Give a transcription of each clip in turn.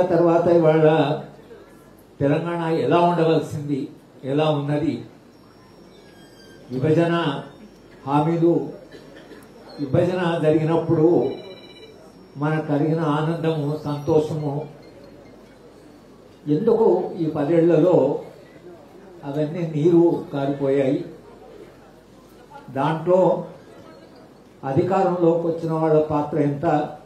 తర్వాత ఇవాళ తెలంగాణ ఎలా ఉండవలసింది ఎలా ఉన్నది విభజన హామీలు విభజన జరిగినప్పుడు మనకు కలిగిన ఆనందము సంతోషము ఎందుకు ఈ పదేళ్లలో అవన్నీ నీరు కారిపోయాయి దాంట్లో అధికారంలోకి వచ్చిన వాళ్ళ పాత్ర ఎంత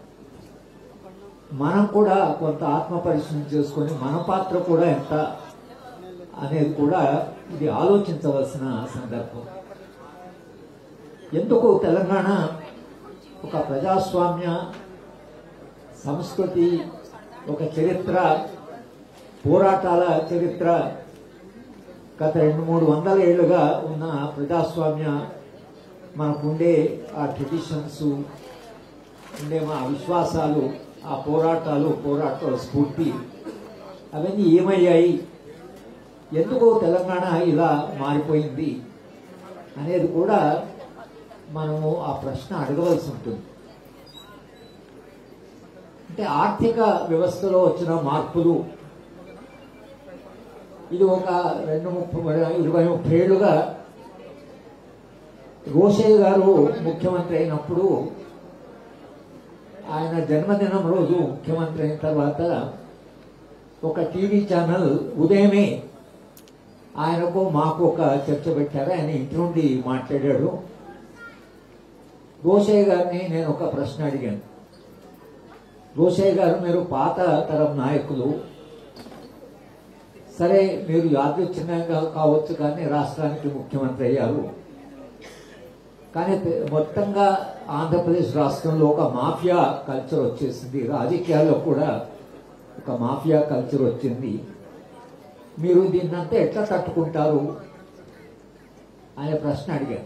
మనం కూడా కొంత ఆత్మ పరిశీలన చేసుకొని మన పాత్ర కూడా ఎంత అనేది కూడా ఇది ఆలోచించవలసిన సందర్భం ఎందుకు తెలంగాణ ఒక ప్రజాస్వామ్య సంస్కృతి ఒక చరిత్ర పోరాటాల చరిత్ర గత రెండు మూడు వందల ఏళ్ళుగా ఉన్న ప్రజాస్వామ్య మనకుండే ఆ ట్రెడిషన్స్ ఉండే మా విశ్వాసాలు ఆ పోరాటాలు పోరాటాల స్ఫూర్తి అవన్నీ ఏమయ్యాయి ఎందుకు తెలంగాణ ఇలా మారిపోయింది అనేది కూడా మనము ఆ ప్రశ్న అడగవలసి ఉంటుంది అంటే ఆర్థిక వ్యవస్థలో వచ్చిన మార్పులు ఇది ఒక రెండు ముప్పై ఇరవై ముప్పై ఏళ్ళుగా రోషయ్య గారు ముఖ్యమంత్రి అయినప్పుడు ఆయన జన్మదినం రోజు ముఖ్యమంత్రి అయిన తర్వాత ఒక టీవీ ఛానల్ ఉదయమే ఆయనకు మాకు ఒక చర్చ పెట్టారు ఆయన ఇంటి నుండి మాట్లాడాడు రోషయ్య గారిని నేను ఒక ప్రశ్న అడిగాను రోషయ్య గారు మీరు పాత తరం నాయకులు సరే మీరు యాదృచ్ఛిన్నంగా కావచ్చు కానీ రాష్ట్రానికి ముఖ్యమంత్రి అయ్యారు కానీ తె- మొత్తంగా ఆంధ్రప్రదేశ్ రాష్ట్రంలో ఒక మాఫియా కల్చర్ వచ్చేసింది రాజకీయాల్లో కూడా ఒక మాఫియా కల్చర్ వచ్చింది మీరు దీన్నంతా ఎట్లా తట్టుకుంటారు అనే ప్రశ్న అడిగారు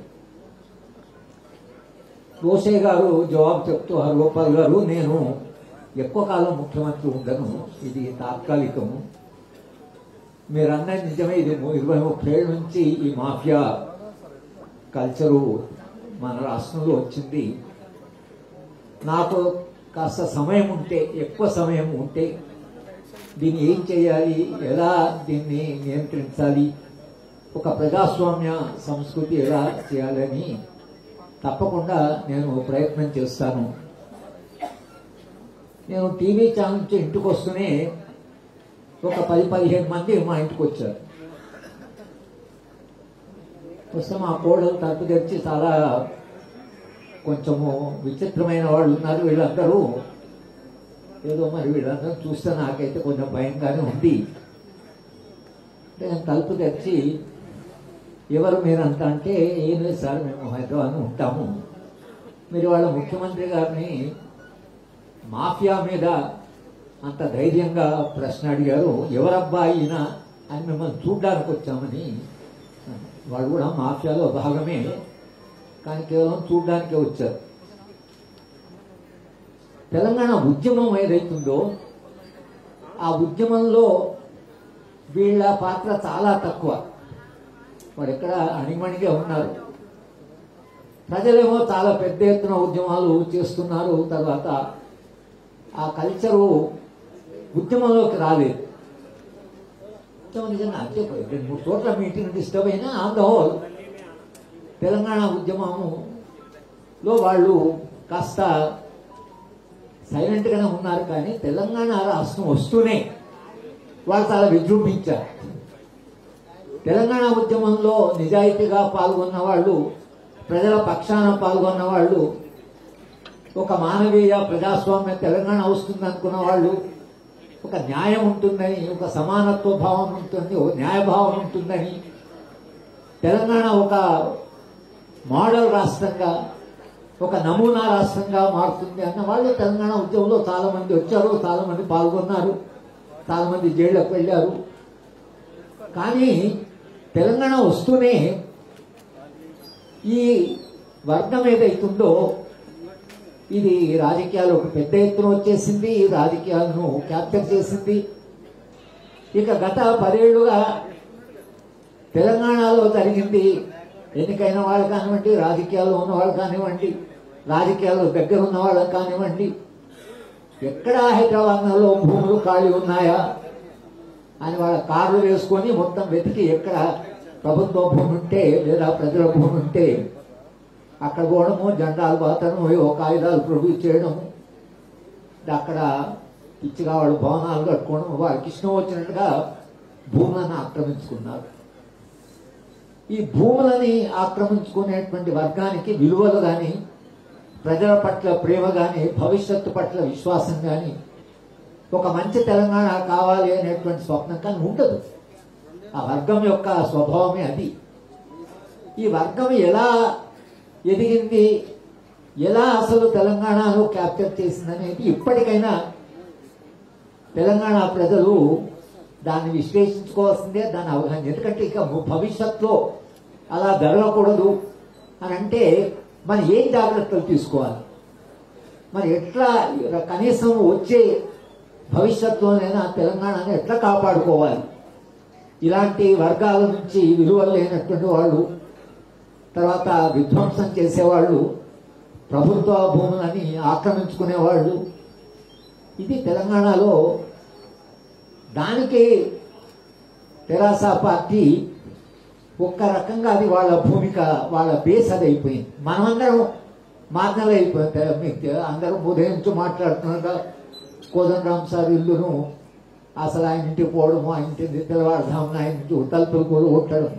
రోషయ్య గారు జవాబు చెప్తూ హరగోపాల్ గారు నేను ఎక్కువ కాలం ముఖ్యమంత్రి ఉండను ఇది తాత్కాలికము మీరు అన్నది నిజమే ఇది ము- ఇరవై ముప్పై ఏళ్ళ నుంచి ఈ మాఫియా కల్చరు మన రాష్ట్రంలో వచ్చింది నాకు కాస్త సమయం ఉంటే ఎక్కువ సమయం ఉంటే దీన్ని ఏం చేయాలి ఎలా దీన్ని నియంత్రించాలి ఒక ప్రజాస్వామ్య సంస్కృతి ఎలా చేయాలని తప్పకుండా నేను ప్రయత్నం చేస్తాను నేను టీవీ ఛానల్ నుంచి ఇంటికి వస్తూనే ఒక పది పదిహేను మంది మా ఇంటికి వచ్చారు వస్తే మా కోడలు తలుపు తెరిచి చాలా కొంచెము విచిత్రమైన వాళ్ళు ఉన్నారు వీళ్ళందరూ ఏదో మరి వీళ్ళందరూ చూస్తే నాకైతే కొంచెం భయంగానే ఉంది అంటే నేను తలుపు తెరిచి ఎవరు మీరంతా అంటే ఏం లేదు సార్ మేము హైదరాబాద్ ఉంటాము మీరు వాళ్ళ ముఖ్యమంత్రి గారిని మాఫియా మీద అంత ధైర్యంగా ప్రశ్న అడిగారు ఎవరబ్బా ఈయన అని మిమ్మల్ని చూడ్డానికి వచ్చామని వాళ్ళు కూడా మాఫియాలో భాగమే కానీ కేవలం చూడ్డానికే వచ్చారు తెలంగాణ ఉద్యమం ఏదైతుందో ఆ ఉద్యమంలో వీళ్ళ పాత్ర చాలా తక్కువ వాడు ఎక్కడ అణిమణిగా ఉన్నారు ప్రజలేమో చాలా పెద్ద ఎత్తున ఉద్యమాలు చేస్తున్నారు తర్వాత ఆ కల్చరు ఉద్యమంలోకి రాలేదు ఉద్యమం నిజంగా అంతే పోయి. రెండు మూడు చోట్ల మీటింగ్ డిస్టర్బ్ అయినా ఆన్ ద హోల్ తెలంగాణ ఉద్యమములో వాళ్ళు కాస్త సైలెంట్ గానే ఉన్నారు కానీ తెలంగాణ రాష్ట్రం వస్తూనే వాళ్ళు చాలా విజృంభించారు తెలంగాణ ఉద్యమంలో నిజాయితీగా పాల్గొన్న వాళ్ళు ప్రజల పక్షాన పాల్గొన్న వాళ్ళు ఒక మానవీయ ప్రజాస్వామ్య తెలంగాణ వస్తుంది అనుకున్న వాళ్ళు ఒక న్యాయం ఉంటుందని ఒక సమానత్వ భావం ఉంటుంది ఒక న్యాయభావం ఉంటుందని తెలంగాణ ఒక మోడల్ రాష్ట్రంగా ఒక నమూనా రాష్ట్రంగా మారుతుంది అన్న వాళ్ళు తెలంగాణ ఉద్యమంలో చాలా మంది వచ్చారు చాలా మంది పాల్గొన్నారు చాలా మంది జైళ్ళకు వెళ్ళారు కానీ తెలంగాణ వస్తూనే ఈ వర్గం ఏదైతుందో ఇది రాజకీయాలు ఒక పెద్ద ఎత్తున వచ్చేసింది ఈ రాజకీయాలను క్యాప్చర్ చేసింది ఇక గత పదేళ్లుగా తెలంగాణలో జరిగింది ఎన్నికైన వాళ్ళు కానివ్వండి రాజకీయాల్లో ఉన్న వాళ్ళు కానివ్వండి రాజకీయాల్లో దగ్గర ఉన్న వాళ్ళు కానివ్వండి ఎక్కడ హైదరాబాద్లో భూములు ఖాళీ ఉన్నాయా అని వాళ్ళ కార్లు వేసుకొని మొత్తం వెతికి ఎక్కడ ప్రభుత్వ భూమి ఉంటే లేదా ప్రజల భూమి ఉంటే అక్కడ పోవడము జెండాలు బాతడం ఏవో కాగితాలు ప్రొడ్యూస్ చేయడము అక్కడ పిచ్చిగా వాళ్ళు భవనాలు కట్టుకోవడం వారికి ఇష్టం వచ్చినట్టుగా భూములను ఆక్రమించుకున్నారు ఈ భూములని ఆక్రమించుకునేటువంటి వర్గానికి విలువలు కానీ ప్రజల పట్ల ప్రేమ కానీ భవిష్యత్తు పట్ల విశ్వాసం కానీ ఒక మంచి తెలంగాణ కావాలి అనేటువంటి స్వప్నం కానీ ఉండదు ఆ వర్గం యొక్క స్వభావమే అది ఈ వర్గం ఎలా ఎదిగింది ఎలా అసలు తెలంగాణలో క్యాప్చర్ చేసిందనేది ఇప్పటికైనా తెలంగాణ ప్రజలు దాన్ని విశ్లేషించుకోవాల్సిందే దాని అవగాహన ఎందుకంటే ఇక ము- భవిష్యత్తులో అలా జరగకూడదు అని అంటే మనం ఏం జాగ్రత్తలు తీసుకోవాలి మరి ఎట్లా కనీసం వచ్చే భవిష్యత్తులోనైనా తెలంగాణని ఎట్లా కాపాడుకోవాలి ఇలాంటి వర్గాల నుంచి విలువలు లేనటువంటి వాళ్ళు తర్వాత విధ్వంసం చేసేవాళ్ళు ప్రభుత్వ భూములని ఆక్రమించుకునేవాళ్ళు ఇది తెలంగాణలో దానికి తెరాస పార్టీ ఒక్క రకంగా అది వాళ్ళ భూమిక వాళ్ళ బేస్ అది అయిపోయింది మనమందరం మార్నల్ అయిపోయింది మీకు తె- అందరూ ఉదయం నుంచి మాట్లాడుతున్నారుగా కోదండరామ్ సార్ ఇల్లును అసలు ఆయన ఇంటికి పోవడము ఆయన ఇంటి తెల్లవారుజామున ఆయన ఇంటి తలుపులు కూడా కొట్టడం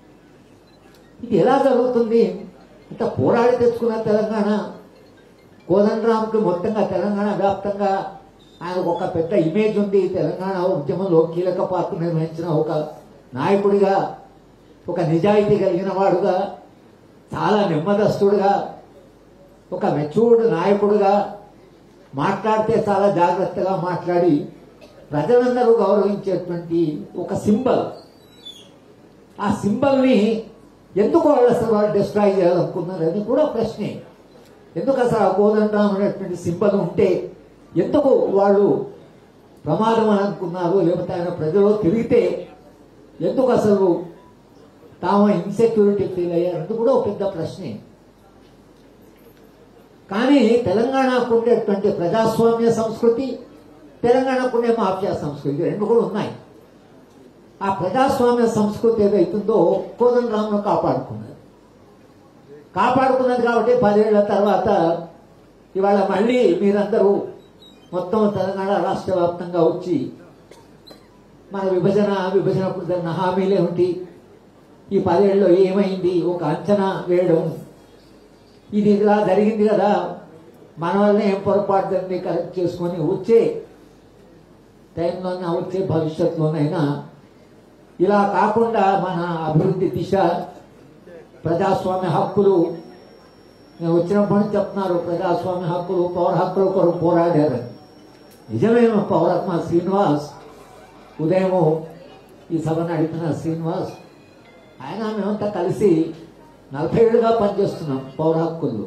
ఇది ఎలా జరుగుతుంది ఇంత పోరాడి తెచ్చుకున్న తెలంగాణ కోదండరామ్కి మొత్తంగా తెలంగాణ వ్యాప్తంగా ఆయనకు ఒక పెద్ద ఇమేజ్ ఉంది తెలంగాణ ఉద్యమంలో కీలక పాత్ర నిర్వహించిన ఒక నాయకుడిగా ఒక నిజాయితీ కలిగిన వాడుగా చాలా నెమ్మదస్తుడుగా ఒక మెచ్యూర్డ్ నాయకుడుగా మాట్లాడితే చాలా జాగ్రత్తగా మాట్లాడి ప్రజలందరూ గౌరవించేటువంటి ఒక సింబల్ ఆ సింబల్ని ఎందుకు వాళ్ళు అసలు వాళ్ళు డిస్ట్రాయ్ చేయాలనుకున్నారు అది కూడా ప్రశ్నే ఎందుకు అసలు ఆ కోదండరామ్ అనేటువంటి సింబల్ ఉంటే ఎందుకు వాళ్ళు ప్రమాదం అని అనుకున్నారు లేకపోతే ఆయన ప్రజలు తిరిగితే ఎందుకు అసలు తాము ఇన్సెక్యూరిటీ ఫీల్ అయ్యారు అది కూడా ఒక పెద్ద ప్రశ్నే కానీ తెలంగాణకు ఉండేటువంటి ప్రజాస్వామ్య సంస్కృతి తెలంగాణకు ఉండే మాఫియా సంస్కృతి రెండు కూడా ఉన్నాయి ఆ ప్రజాస్వామ్య సంస్కృతి ఏదైతుందో కోదండరామును కాపాడుకున్నది కాపాడుకున్నది కాబట్టి పదేళ్ల తర్వాత ఇవాళ మళ్ళీ మీరందరూ మొత్తం తెలంగాణ రాష్ట్ర వ్యాప్తంగా వచ్చి మన విభజన విభజన కుదిరిన హామీలు ఏమిటి ఈ పదేళ్ళలో ఏమైంది ఒక అంచనా వేయడం ఇది ఇలా జరిగింది కదా మన వల్లనే ఏం పొరపాటు జరిగింది కరెక్ట్ చేసుకొని వచ్చే టైంలోనే వచ్చే భవిష్యత్తులోనైనా ఇలా కాకుండా మన అభివృద్ధి దిశ ప్రజాస్వామ్య హక్కులు నేను వచ్చినప్పటి నుంచి చెప్తున్నారు ప్రజాస్వామ్య హక్కులు పౌర హక్కుల కొరకు పోరాడారని నిజమేమో పౌరత్మ శ్రీనివాస్ ఉదయము ఈ సభను నడిపిన శ్రీనివాస్ ఆయన మేమంతా కలిసి నలభై ఏళ్ళుగా పనిచేస్తున్నాం పౌర హక్కులు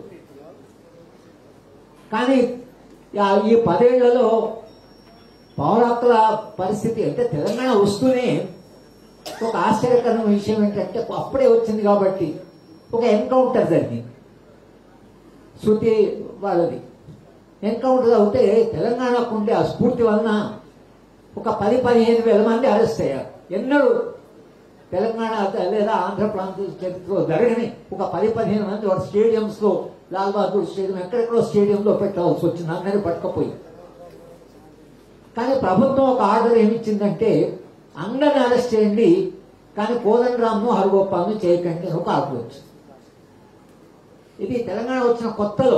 కానీ ఆ- ఈ పదేళ్లలో పౌర హక్కుల పరిస్థితి అంటే తెలంగాణ వస్తూనే ఒక ఆశ్చర్యకరమైన విషయం ఏంటంటే అప్పుడే వచ్చింది కాబట్టి ఒక ఎన్కౌంటర్ జరిగింది శృతి వాళ్ళది ఎన్కౌంటర్ అవుతే తెలంగాణకు ఉండే ఆ స్ఫూర్తి వలన ఒక పది పదిహేను వేల మంది అరెస్ట్ అయ్యారు ఎన్నడూ తెలంగాణ లేదా ఆంధ్రప్రదేశ్ చరిత్రలో జరగని ఒక పది పదిహేను మంది వాడు స్టేడియంస్ లో లాల్ బహదూర్ స్టేడియం ఎక్కడెక్కడో స్టేడియంలో పెట్టాల్సి వచ్చింది అందరినీ పట్టుకపోయి కానీ ప్రభుత్వం ఒక ఆర్డర్ ఏమిచ్చిందంటే అందరిని అరెస్ట్ చేయండి కానీ కోదండరామ్ను హరగోపాల్ను చేయకండి అని ఒక ఆర్డర్ వచ్చింది ఇది తెలంగాణ వచ్చిన కొత్తలో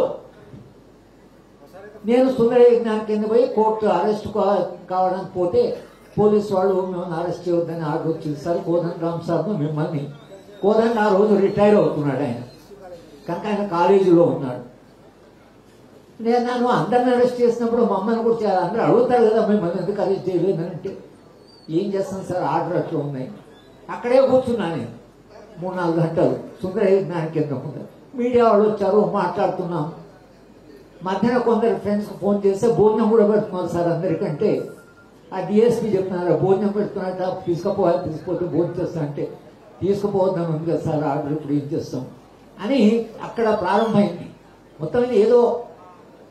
నేను సుందర విజ్ఞాన కింద పోయి కోర్టు అరెస్ట్ కా- కావడానికి పోతే పోలీసు వాళ్ళు మిమ్మల్ని అరెస్ట్ చేయొద్దని ఆర్డర్ వచ్చింది సార్ కోదండ రామ్ సార్ను మిమ్మల్ని కోదండ ఆ రోజు రిటైర్ అవుతున్నాడు ఆయన కనుక ఆయన కాలేజీలో ఉన్నాడు నేను నన్ను అందరిని అరెస్ట్ చేసినప్పుడు మమ్మల్ని కూడా చేయాలి అందరూ అడుగుతారు కదా మిమ్మల్ని ఎందుకు అరెస్ట్ చేయలేదు అని అంటే ఏం చేస్తాం సార్ ఆర్డర్ అట్లా ఉన్నాయి అక్కడే కూర్చున్నా నేను మూడు నాలుగు గంటలు సుందర విజ్ఞాన కేంద్రం ముందు మీడియా వాళ్ళు వచ్చారు మాట్లాడుతున్నాం మధ్యాహ్నం కొందరు ఫ్రెండ్స్కి ఫోన్ చేస్తే భోజనం కూడా పెడుతున్నారు సార్ అందరికంటే ఆ డిఎస్పీ చెప్తున్నారు భోజనం పెడుతున్నారట తీసుకుపోవాలి తీసుకుపోతే భోజనం చేస్తా అంటే తీసుకుపోవద్దని ఉంది కదా సార్ ఆర్డర్ ఇప్పుడు ఏం చేస్తాం అని అక్కడ ప్రారంభమైంది మొత్తం మీద ఏదో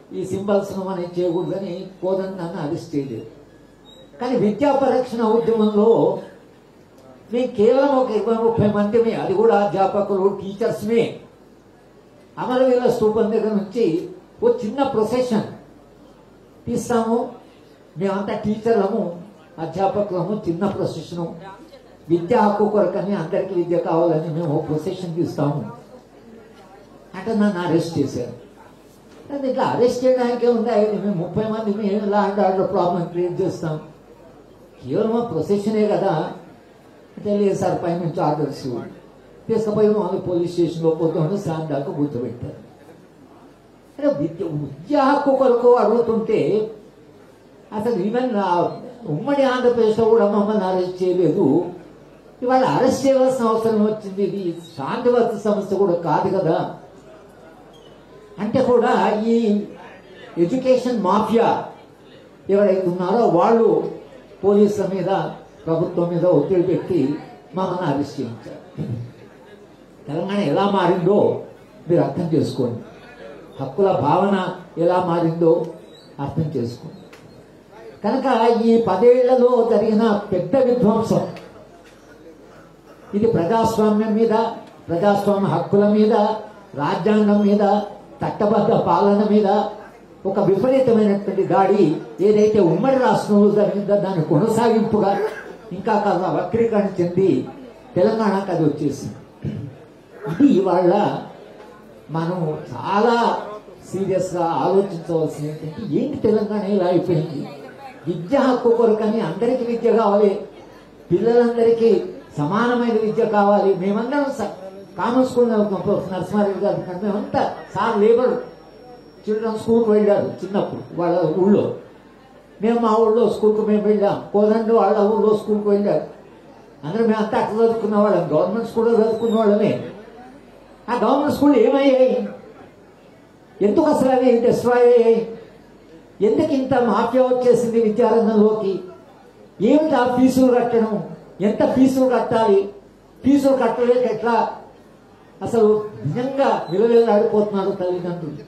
ఈ సింబల్స్ మనం చేయకూడదని కోదండ నన్ను అరెస్ట్ చేయలేదు కానీ విద్యా పరిరక్షణ ఉద్యమంలో మేము కేవలం ఒక ఇరవై ముప్పై మందిమే అది కూడా అధ్యాపకులు టీచర్స్మే అమరవీల స్థూపం దగ్గర నుంచి ఓ చిన్న ప్రొసెషన్ తీస్తాము మేమంతా టీచర్లము అధ్యాపకులము చిన్న ప్రొసెషను విద్యా హక్కు కొరకని అందరికీ విద్య కావాలని మేము ప్రొసెషన్ తీస్తాము అంటే నన్ను అరెస్ట్ చేశారు అది ఇట్లా అరెస్ట్ చేయడానికే ఉన్నాయి మేము ముప్పై మంది మేము law and order problem create చేస్తాం కేవలం ఆ ప్రొసెషనే కదా అంటే లేదు సార్ పై నుంచి ఆర్డర్స్ తీసుకుపోయి మమ్మల్ని పోలీస్ స్టేషన్లో పోతుంటే సాయం దాకా కూర్చోబెట్టారు అంటే విద్య విద్యా హక్కు కొరకు అడుగుతుంటే అసలు ఈవెన్ ఆ ఉమ్మడి ఆంధ్రప్రదేశ్లో కూడా మమ్మల్ని అరెస్ట్ చేయలేదు ఇవాళ అరెస్ట్ చేయవలసిన అవసరం వచ్చింది ఇది శాంతివర్త సంస్థ కూడా కాదు కదా అంటే కూడా ఈ ఎడ్యుకేషన్ మాఫియా ఎవరైతే ఉన్నారో వాళ్ళు పోలీసుల మీద ప్రభుత్వం మీద ఒత్తిడి పెట్టి మమ్మల్ని అరెస్ట్ చేయించారు తెలంగాణ ఎలా మారిందో మీరు అర్థం చేసుకోండి హక్కుల భావన ఎలా మారిందో అర్థం చేసుకోండి కనుక ఈ పదేళ్లలో జరిగిన పెద్ద విధ్వంసం ఇది ప్రజాస్వామ్యం మీద ప్రజాస్వామ్య హక్కుల మీద రాజ్యాంగం మీద చట్టబద్ధ పాలన మీద ఒక విపరీతమైనటువంటి దాడి ఏదైతే ఉమ్మడి రాష్ట్రంలో జరిగిందో దాని కొనసాగింపుగా ఇంకా కాస్త వక్రీకరణ చెంది తెలంగాణకు అది వచ్చేసింది ఇది ఇవాళ మనం చాలా సీరియస్గా ఆలోచించవలసిన ఏంటంటే ఏంటి తెలంగాణ ఇలా అయిపోయింది విద్య హక్కు కొరకని అందరికీ విద్య కావాలి పిల్లలందరికీ సమానమైన విద్య కావాలి మేమందరం స- కామన్ స్కూల్ నరసింహారెడ్డి గారు కంటే మేమంతా సార్ లేబర్ చిల్డ్రన్ స్కూల్కి వెళ్ళారు చిన్నప్పుడు వాళ్ళ ఊళ్ళో మేము మా ఊళ్ళో స్కూల్కి మేము వెళ్ళాం కోదండు వాళ్ళ ఊళ్ళో స్కూల్కి వెళ్ళారు అందరూ మేము అంతా అట్లా చదువుకున్న వాళ్ళం గవర్నమెంట్ స్కూల్లో చదువుకున్న వాళ్ళమే ఆ గవర్నమెంట్ స్కూల్ ఏమయ్యాయి ఎందుకు అసలు అవి డిస్ట్రాయ్ అయ్యాయి ఎందుకు ఇంత మాఫియా వచ్చేసింది విద్యారంగంలోకి ఏమిటి ఆ ఫీజులు కట్టడం ఎంత ఫీజులు కట్టాలి ఫీజులు కట్టలేక ఎట్లా అసలు నిజంగా విలువెల్లాడిపోతున్నారు తల్లిదండ్రులు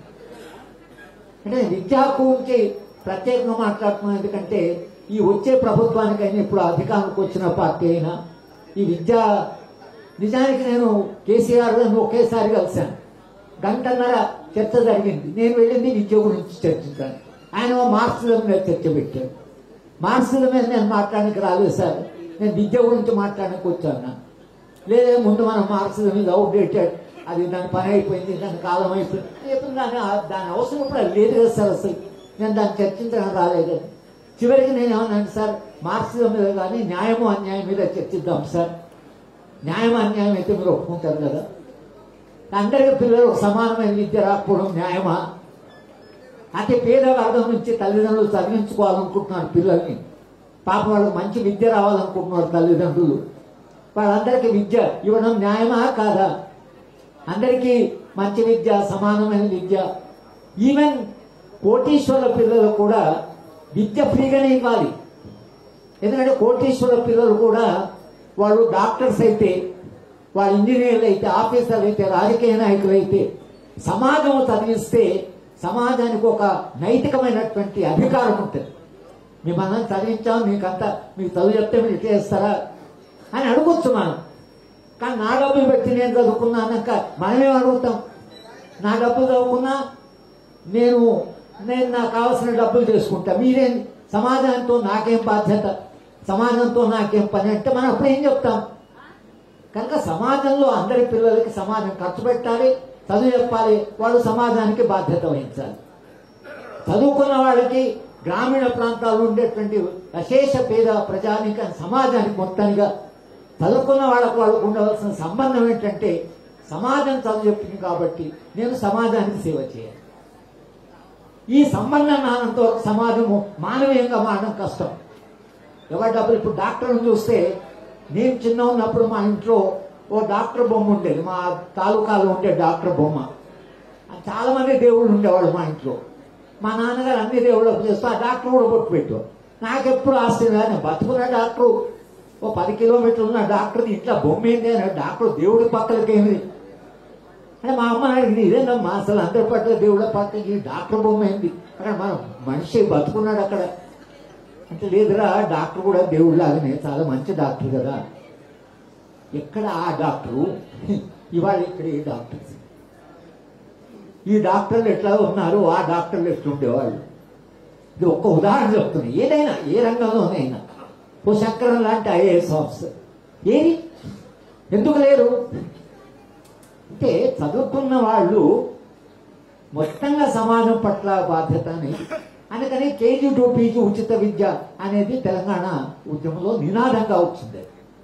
అంటే విద్యా హక్కు గురించి ప్రత్యేకంగా మాట్లాడుతున్నాం ఎందుకంటే ఈ వచ్చే ప్రభుత్వానికైనా ఇప్పుడు అధికారానికి వచ్చిన పార్టీ అయినా ఈ విద్యా నిజానికి నేను కేసీఆర్ గారిని ఒకేసారి కలిశాను గంటన్నర చర్చ జరిగింది నేను వెళ్ళింది విద్య గురించి చర్చించాను ఆయన ఓ మార్క్సిజం మీద చర్చ పెట్టారు మార్క్సిజం మీద నేను మాట్లాడడానికి రాలేదు సార్ నేను విద్య గురించి మాట్లాడడానికి వచ్చాను లేదా ముందు మనం మార్క్సిజం మీద అవుట్డేటెడ్ అది దాని పని అయిపోయింది దాని కాలం అయిపోయింది ఎప్పుడు దాని దాని అవసరం కూడా లేదు కదా సార్ అసలు నేను దాన్ని చర్చించడానికి రాలేదు చివరికి నేను ఏమన్నాను సార్ మార్క్సిజం మీద కానీ న్యాయము అన్యాయం మీద చర్చిద్దాం సార్ న్యాయం అన్యాయం అయితే మీరు ఒప్పుకుంటారు కదా అందరికీ పిల్లలకు సమానమైన విద్య రాకపోవడం న్యాయమా అతి పేద వర్గం నుంచి తల్లిదండ్రులు చదివించుకోవాలనుకుంటున్నారు పిల్లల్ని పాప వాళ్ళకి మంచి విద్య రావాలనుకుంటున్నారు తల్లిదండ్రులు వాళ్ళందరికీ విద్య ఇవ్వడం న్యాయమా కాదా అందరికీ మంచి విద్య సమానమైన విద్య ఈవెన్ కోటీశ్వరుల పిల్లలు కూడా విద్య ఫ్రీగానే ఇవ్వాలి ఎందుకంటే కోటీశ్వరుల పిల్లలు కూడా వాళ్ళు డాక్టర్స్ అయితే వాళ్ళు ఇంజనీర్లు అయితే ఆఫీసర్లు అయితే రాజకీయ నాయకులు అయితే సమాజం చదివిస్తే సమాజానికి ఒక నైతికమైనటువంటి అధికారం ఉంటుంది మిమ్మల్ని చదివించాం మీకంతా మీకు చదువు చెప్తే మీరు ఇట్లా చేస్తారా అని అడగొచ్చు మనం కానీ నా డబ్బులు పెట్టి నేను చదువుకున్నాక మనమేం అడుగుతాం నా డబ్బులు చదువుకున్నా నేను నేను నాకు కావాల్సిన డబ్బులు చేసుకుంటా మీరేం సమాజంతో నాకేం బాధ్యత సమాజంతో నాకేం పని అంటే మనం అప్పుడు ఏం చెప్తాం కనుక సమాజంలో అందరి పిల్లలకి సమాజం ఖర్చు పెట్టాలి చదువు చెప్పాలి వాళ్ళు సమాజానికి బాధ్యత వహించాలి చదువుకున్న వాళ్ళకి గ్రామీణ ప్రాంతాల్లో ఉండేటువంటి అశేష పేద ప్రజానిక సమాజానికి మొత్తంగా చదువుకున్న వాళ్ళకు వాళ్ళకు ఉండవలసిన సంబంధం ఏంటంటే సమాజం చదువు చెప్పింది కాబట్టి నేను సమాజానికి సేవ చేయాలి ఈ సంబంధం నానంత వరకు సమాజము మానవీయంగా మారడం కష్టం ఎవరి డబ్బులు ఇప్పుడు డాక్టర్ని చూస్తే నేను చిన్న ఉన్నప్పుడు మా ఇంట్లో ఓ డాక్టర్ బొమ్మ ఉండేది మా తాలూకాలో ఉండే డాక్టర్ బొమ్మ చాలా మంది దేవుళ్ళు ఉండేవాళ్ళు మా ఇంట్లో మా నాన్నగారు అన్ని దేవుళ్ళకు చేస్తూ ఆ డాక్టర్ కూడా బొట్టు పెట్టు నాకెప్పుడు ఆశ్చర్యం నేను బతుకున్న డాక్టర్ ఓ పది కిలోమీటర్లు ఉన్న డాక్టర్ని ఇట్లా బొమ్మ ఏంది అని డాక్టర్ దేవుడి పక్కలకేమి అంటే మా అమ్మ అడిగింది ఇదేనమ్మా అసలు అందరి పట్ల దేవుళ్ళ పట్ల ఈ డాక్టర్ బొమ్మ ఏంది అక్కడ మనం మనిషి బతుకున్నాడు అక్కడ అంటే లేదురా డాక్టర్ కూడా దేవుళ్ళలాగానే చాలా మంచి డాక్టర్ కదా ఎక్కడ ఆ డాక్టరు ఇవాళ ఇక్కడ ఈ డాక్టర్స్ ఈ డాక్టర్లు ఎట్లా ఉన్నారు ఆ డాక్టర్లు ఎట్లా ఉండేవాళ్ళు ఇది ఒక్క ఉదాహరణ చెప్తున్నా ఏదైనా ఏ రంగంలోనైనా ఓ చక్రం లాంటి ఐఏఎస్ ఆఫీసర్ ఏది ఎందుకు లేరు అంటే చదువుకున్న వాళ్ళు మొత్తంగా సమాజం పట్ల బాధ్యత అనేది అందుకని కేజీ టు పీజీ ఉచిత విద్య అనేది తెలంగాణ ఉద్యమంలో నినాదంగా వచ్చింది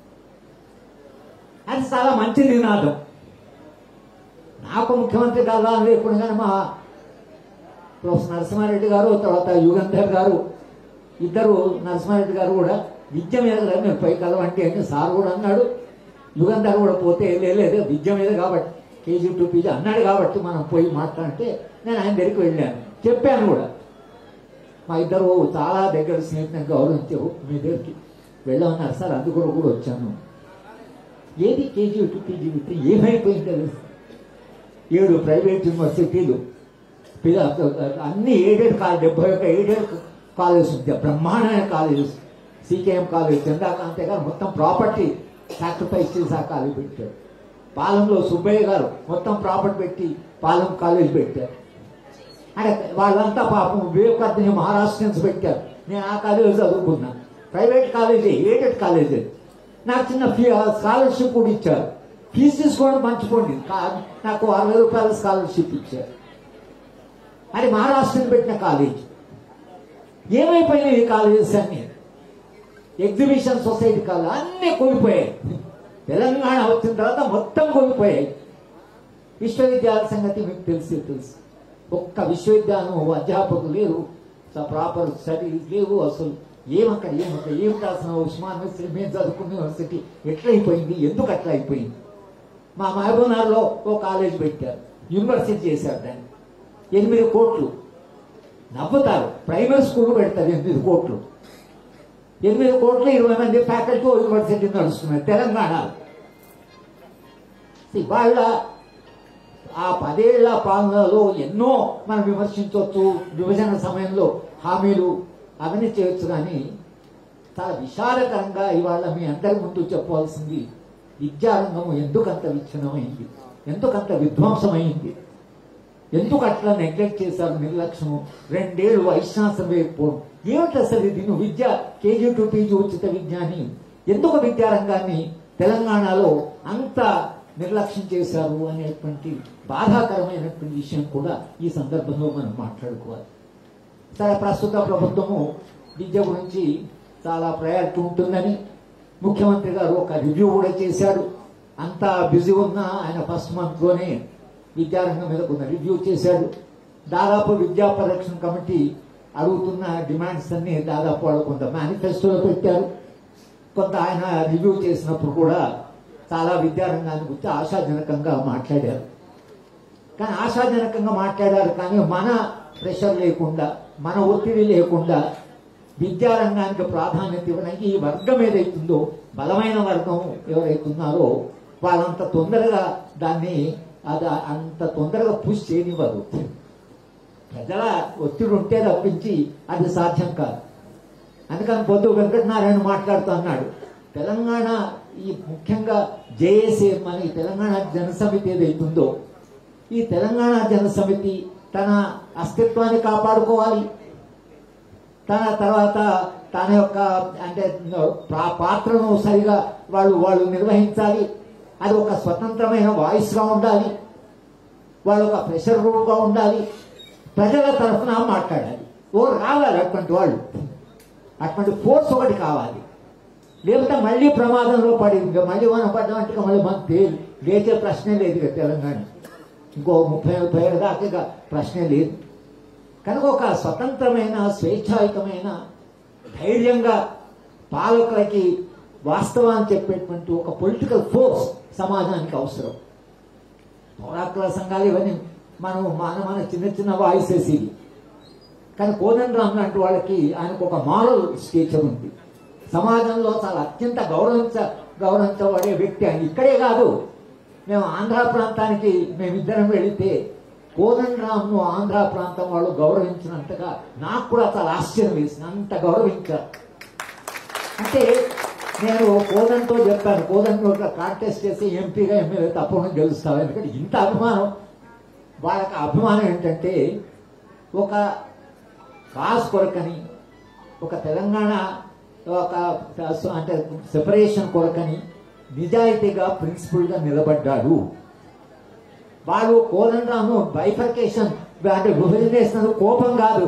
అది చాలా మంచి నినాదం నాకు ముఖ్యమంత్రి కావాలని లేకుండా కానీ మా ప్రొఫెసర్ నరసింహారెడ్డి గారు తర్వాత యుగంధర్ గారు ఇద్దరు నరసింహారెడ్డి గారు కూడా విద్య మీద కదా మీరు పై కలవంటి అని సార్ కూడా అన్నాడు యుగంధర్ కూడా పోతే లేదు విద్య మీద కాబట్టి కేజీ టు పీజీ అన్నాడు కాబట్టి మనం పోయి మాట్లాడితే నేను ఆయన దగ్గరికి వెళ్ళాను చెప్పాను కూడా మా ఇద్దరు చాలా దగ్గర స్నేహితులను గౌరవించే మీ దగ్గరికి వెళ్ళమన్నారు సార్ అందుకు కూడా వచ్చాను ఏది కేజీ టు పీజీ విద్య ఏమైపోయింది తెలుసు ఏడు ప్రైవేట్ యూనివర్సిటీలు పిల్ల- అన్ని ఎయిడెడ్ కాలేజ్ డెబ్బై ఒక్క ఎయిడెడ్ కాలేజ్ ఉంది బ్రహ్మాండమైన కాలేజెస్ సీకేఎం కాలేజ్ చంద్రకాంతే గారు మొత్తం ప్రాపర్టీ సాక్రిఫైస్ చేసి ఆ కాలేజ్ పెట్టారు పాలెంలో సుబ్బయ్య గారు మొత్తం ప్రాపర్టీ పెట్టి పాలెం కాలేజ్ పెట్టారు అంటే వాళ్ళంతా పాపం వివేకార్థని మహారాష్ట్రన్స్ పెట్టారు నేను ఆ కాలేజ్ చదువుకున్నా ప్రైవేట్ కాలేజీ ఎయిడెడ్ కాలేజీ నాకు చిన్న ఫీ స్కాలర్షిప్ కూడా ఇచ్చారు ఫీజు తీసుకోవడం పంచుకోండి కా- నాకు అరవై రూపాయల స్కాలర్షిప్ ఇచ్చారు అది మహారాష్ట్రని పెట్టిన కాలేజ్ ఏమైపోయినాయి ఈ కాలేజెస్ అన్ని ఎగ్జిబిషన్ సొసైటీ కాదు అన్నీ కోల్పోయాయి తెలంగాణ వచ్చిన తర్వాత మొత్తం కోల్పోయాయి విశ్వవిద్యాలయ సంగతి మీకు తెలిసి తెలుసు ఒక్క విశ్వవిద్యాలయం అధ్యాపకులు లేరు ప్రాపర్ స్టడీస్ లేవు అసలు ఏమక్కడ ఏమక్కడ ఏం రాసిన ఉస్మాన్ యూనివర్సిటీ మేము చదువుకున్న యూనివర్సిటీ ఎట్లయిపోయింది ఎందుకు అట్లా అయిపోయింది మా మహబూబ్నగర్లో ఓ కాలేజ్ పెట్టారు యూనివర్సిటీ చేశారు దాన్ని ఎనిమిది కోట్లు నవ్వుతారు ప్రైమరీ స్కూల్ పెడతారు ఎనిమిది కోట్లు ఎనిమిది కోట్లు ఇరవై మంది ఫ్యాకల్టీ ఓ యూనివర్సిటీ నడుస్తున్నాయి తెలంగాణ వాళ్ళ ఆ పదేళ్ల పాలనలో ఎన్నో మనం విమర్శించవచ్చు విభజన సమయంలో హామీలు అవన్నీ చేయొచ్చు కానీ చాలా విషాదకరంగా ఇవాళ మీ అందరి ముందు చెప్పవలసింది విద్యారంగం ఎందుకంత విచ్ఛిన్నమైంది ఎందుకంత విధ్వంసమైంది ఎందుకు అట్లా నెగ్లెక్ట్ చేశారు నిర్లక్ష్యం రెండేళ్లు వైశ్వాసం వేయకపోవడం ఏమిటి అసలు ఇది నువ్వు విద్య కేజీ టు పీజీ ఉచిత విద్య అని ఎందుకు విద్యారంగాన్ని తెలంగాణలో అంత నిర్లక్ష్యం చేశారు అనేటువంటి బాధాకరమైనటువంటి విషయం కూడా ఈ సందర్భంలో మనం మాట్లాడుకోవాలి సరే ప్రస్తుత ప్రభుత్వము విద్య గురించి చాలా ప్రయారిటీ ఉంటుందని ముఖ్యమంత్రి గారు ఒక రివ్యూ కూడా చేశాడు అంతా బిజీ ఉన్నా ఆయన ఫస్ట్ మంత్లోనే విద్యారంగం మీద కొంత రివ్యూ చేశాడు దాదాపు విద్యా పరిరక్షణ కమిటీ అడుగుతున్న డిమాండ్స్ అన్ని దాదాపు వాళ్ళు కొంత మేనిఫెస్టోలో పెట్టారు కొంత ఆయన రివ్యూ చేసినప్పుడు కూడా చాలా విద్యారంగాన్ని గురించి ఆశాజనకంగా మాట్లాడారు కానీ ఆశాజనకంగా మాట్లాడారు కానీ మన ప్రెషర్ లేకుండా మన ఒత్తిడి లేకుండా విద్యారంగానికి ప్రాధాన్యత ఇవ్వడానికి ఈ వర్గం ఏదైతుందో బలమైన వర్గం ఎవరైతున్నారో వాళ్ళంత తొందరగా దాన్ని అది అంత తొందరగా పుష్ చేయనివ్వరు ప్రజల ఒత్తిడి ఉంటే తప్పించి అది సాధ్యం కాదు అందుకని పొద్దు వెంకటనారాయణ మాట్లాడుతూ అన్నాడు తెలంగాణ ఈ ముఖ్యంగా జేఏసీ మన ఈ తెలంగాణ జనసమితి ఏదైతుందో ఈ తెలంగాణ జనసమితి తన అస్తిత్వాన్ని కాపాడుకోవాలి తన తర్వాత తన యొక్క అంటే పా- పాత్రను సరిగా వాళ్ళు వాళ్ళు నిర్వహించాలి అది ఒక స్వతంత్రమైన వాయిస్గా ఉండాలి వాళ్ళు ఒక ప్రెషర్ రూమ్గా ఉండాలి ప్రజల తరఫున మాట్లాడాలి ఓ రావాలి అటువంటి వాళ్ళు అటువంటి ఫోర్స్ ఒకటి కావాలి లేకపోతే మళ్ళీ ప్రమాదంలో పడి ఇంకా మళ్ళీ మనం పడ్డామంటే ఇక మళ్ళీ మనకు తేలి లేచే ప్రశ్నే లేదు ఇక తెలంగాణ ఇంకో ముప్పై నలభై ఏళ్ళ దాకా ఇక ప్రశ్నే లేదు కనుక ఒక స్వతంత్రమైన స్వేచ్ఛాయుతమైన ధైర్యంగా పాలకులకి వాస్తవాన్ని చెప్పేటువంటి ఒక పొలిటికల్ ఫోర్స్ సమాజానికి అవసరం పోరాకుల సంఘాలు ఇవన్నీ మనం మన మన చిన్న చిన్న వాయిసెస్ ఇవి కానీ కోదండ రామ్ లాంటి వాళ్ళకి ఆయనకు ఒక మారల్ స్టేచర్ ఉంది సమాజంలో చాలా అత్యంత గౌరవించ గౌరవించబడే వ్యక్తి ఆయన ఇక్కడే కాదు మేము ఆంధ్ర ప్రాంతానికి మేమిద్దరం వెళితే కోదండరామ్ను ఆంధ్ర ప్రాంతం వాళ్ళు గౌరవించినంతగా నాకు కూడా చాలా ఆశ్చర్యం వేసింది అంత గౌరవించారు అంటే నేను కోదంతో చెప్పాను కోదంతో కాంటెస్ట్ చేసి ఎంపీగా ఎమ్మెల్యే తప్పకుండా గెలుస్తావు ఎందుకంటే ఇంత అభిమానం వాళ్ళకి అభిమానం ఏంటంటే ఒక కాస్ కొరకని ఒక తెలంగాణ ఒక అంటే సెపరేషన్ కొరకని నిజాయితీగా ప్రిన్సిపల్గా నిలబడ్డాడు వాళ్ళు కోదండరాము బైఫర్కేషన్ అంటే విభజన చేసినందుకు కోపం కాదు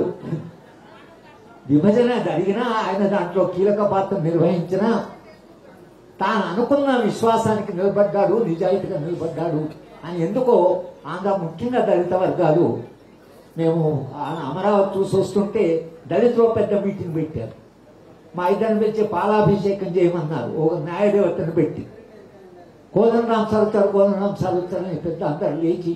విభజన జరిగినా ఆయన దాంట్లో కీలక పాత్ర నిర్వహించిన తాను అనుకున్న విశ్వాసానికి నిలబడ్డాడు నిజాయితీగా నిలబడ్డాడు అని ఎందుకో ఆంధ్ర ముఖ్యంగా దళిత వర్గాలు మేము ఆ అమరావతి చూసి వస్తుంటే దళితులు పెద్ద మీటింగ్ పెట్టారు మా ఇద్దరిని పెంచి పాలాభిషేకం చేయమన్నారు ఒక న్యాయదేవతను పెట్టి కోదండరామ్ సరుతారు కోదండరామ్ సరుతారు అని పెద్ద అందరు లేచి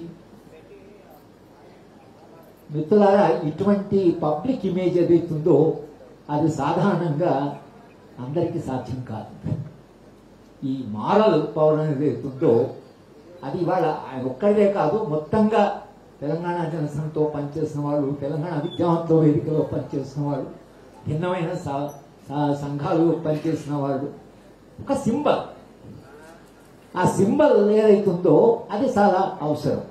మిత్రులారా ఇటువంటి పబ్లిక్ ఇమేజ్ ఏదైతుందో అది సాధారణంగా అందరికీ సాధ్యం కాదు ఈ మారల్ పవర్ అనేది ఏదైతుందో అది ఇవాళ ఆయన ఒక్కడే కాదు మొత్తంగా తెలంగాణ జనసంఘంతో పనిచేసిన వాళ్ళు తెలంగాణ విద్యావంతుల వేదికలో పనిచేసిన వాళ్ళు భిన్నమైన స- స- సంఘాలు పనిచేసిన వాళ్ళు ఒక సింబల్ ఆ సింబల్ ఏదైతుందో అది చాలా అవసరం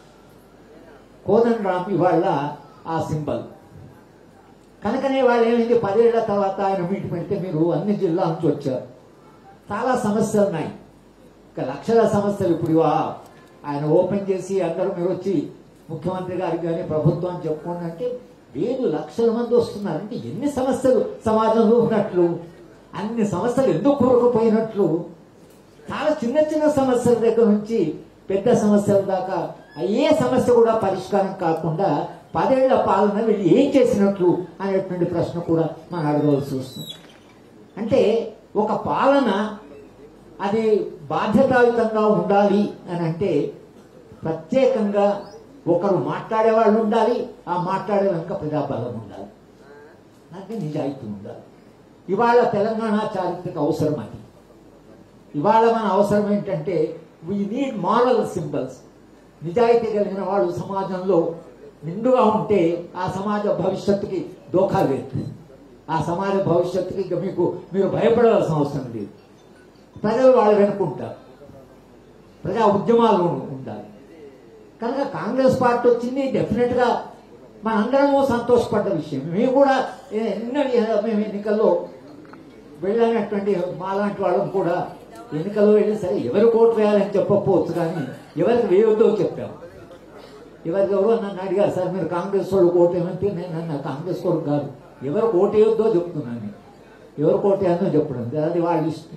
కోదండ రామ్ ఇవాళ ఆ సింబల్ కనుకనే వాళ్ళు ఏమైంది పదేళ్ల తర్వాత ఆయన మీటి పెడితే మీరు అన్ని జిల్లాల నుంచి వచ్చారు చాలా సమస్యలు ఉన్నాయి ఇంకా లక్షల సమస్యలు ఇప్పుడు ఇవా ఆయన ఓపెన్ చేసి అందరూ మీరు వచ్చి ముఖ్యమంత్రి గారికి కానీ ప్రభుత్వం చెప్పుకోండి అంటే వేలు లక్షల మంది వస్తున్నారు అంటే ఎన్ని సమస్యలు సమాజంలో ఉన్నట్లు అన్ని సమస్యలు ఎందుకు కూరకపోయినట్లు చాలా చిన్న చిన్న సమస్యల దగ్గర నుంచి పెద్ద సమస్యల దాకా ఏ సమస్య కూడా పరిష్కారం కాకుండా పదేళ్ల పాలన వీళ్ళు ఏం చేసినట్లు అనేటువంటి ప్రశ్న కూడా మనం అడగవలసి వస్తుంది అంటే ఒక పాలన అది బాధ్యతాయుతంగా ఉండాలి అని అంటే ప్రత్యేకంగా ఒకరు మాట్లాడే వాళ్ళు ఉండాలి ఆ మాట్లాడే వెనుక ప్రజాబలం ఉండాలి అంటే నిజాయితీ ఉండాలి ఇవాళ తెలంగాణ చారిత్రక అవసరం అది ఇవాళ మన అవసరం ఏంటంటే వీ నీడ్ మారల్ సింబల్స్ నిజాయితీ కలిగిన వాళ్ళు సమాజంలో నిండుగా ఉంటే ఆ సమాజ భవిష్యత్తుకి దోఖా లేదు ఆ సమాజ భవిష్యత్తుకి ఇక మీకు మీరు భయపడవలసిన అవసరం లేదు ప్రజలు వాళ్ళు వెనుకుంటారు ప్రజా ఉద్యమాలు ఉండాలి కనుక కాంగ్రెస్ పార్టీ వచ్చింది డెఫినెట్ గా మనందరము సంతోషపడ్డ విషయం మేము కూడా ఎన్నో మేము ఎన్నికల్లో వెళ్ళినటువంటి మాలాంటి వాళ్ళం కూడా ఎన్నికల్లో వెళ్ళి సరే ఎవరు కోట్ వేయాలని చెప్పకపోవచ్చు కానీ ఎవరికి వేయొద్దో చెప్పాము ఎవరికి ఎవరో నన్ను అడిగారు సార్ మీరు కాంగ్రెస్ వాళ్ళు కోట్ ఏమంటే నేను నన్ను కాంగ్రెస్ కోట్ కాదు ఎవరు కోట్ వేయొద్దో చెప్తున్నాను నేను. ఎవరు కోట్ వేయాలో చెప్పడం అది వాళ్ళ ఇష్టం